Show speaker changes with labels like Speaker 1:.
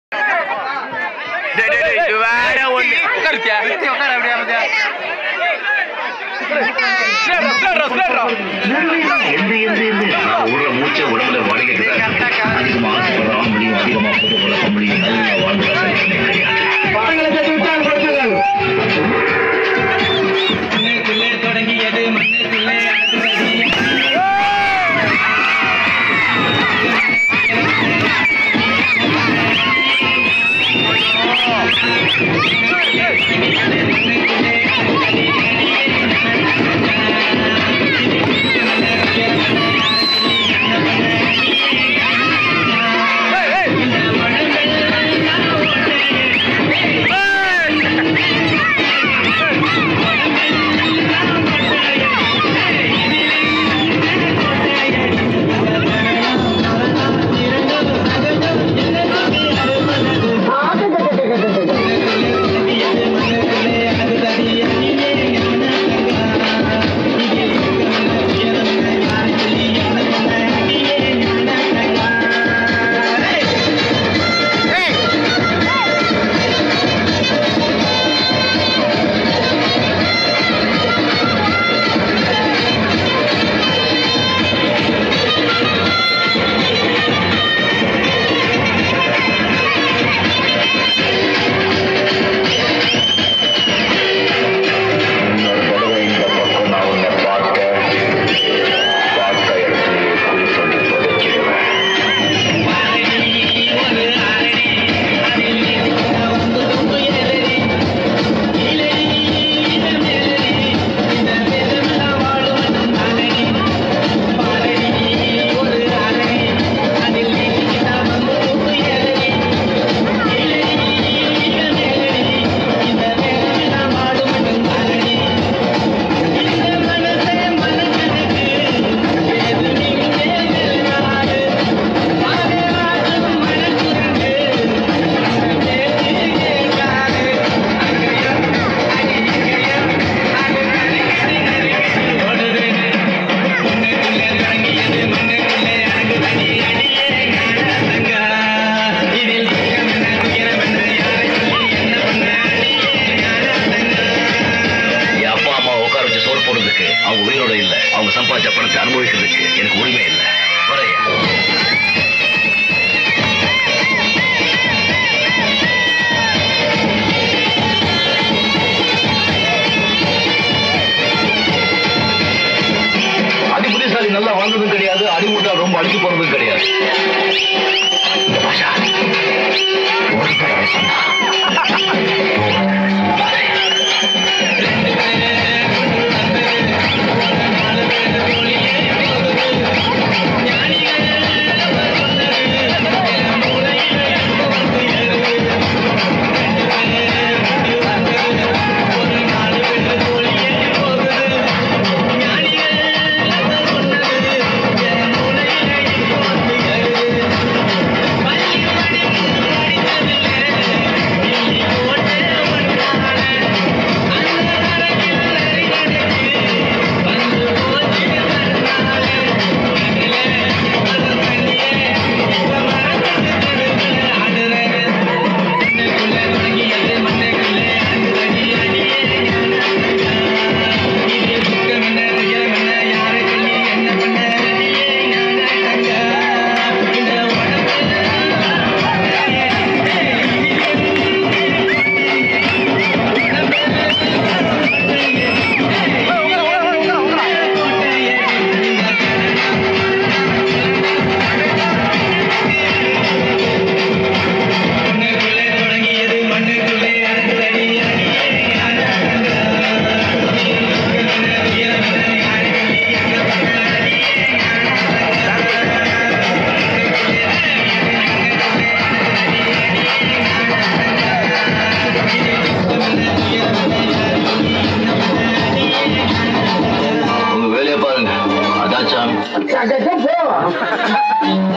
Speaker 1: டேய், டேய், டேய், இது வேற ஒண்ணு. உட்காருத்தியா? உட்காருடா, உட்காருடா, உட்காருடா.
Speaker 2: எந்த எந்த எந்த நான் விடுற மூச்சை உடம்புல வடிகட்டு அதிகமா ஆசைப்படுறவன் முடியும் அதிகமா புது பழக்க முடியும் நல்லா வாழ்ந்து பிரச்சனை கிடையாது
Speaker 1: ஏய், ஏய்.
Speaker 2: இன்னொரு தடவை இந்த பக்கம் நான் உன்னை பார்க்க பார்த்த இடத்துலயே குழி தோண்டி புதைச்சிடுவேன் என் அப்பா அம்மா உட்கார வச்சு சோறு போடுறதுக்கு அவங்க உயிரோட இல்லை அவங்க சம்பாதிச்ச பணத்தை அனுபவிக்கிறதுக்கு எனக்கு உரிமை இல்லை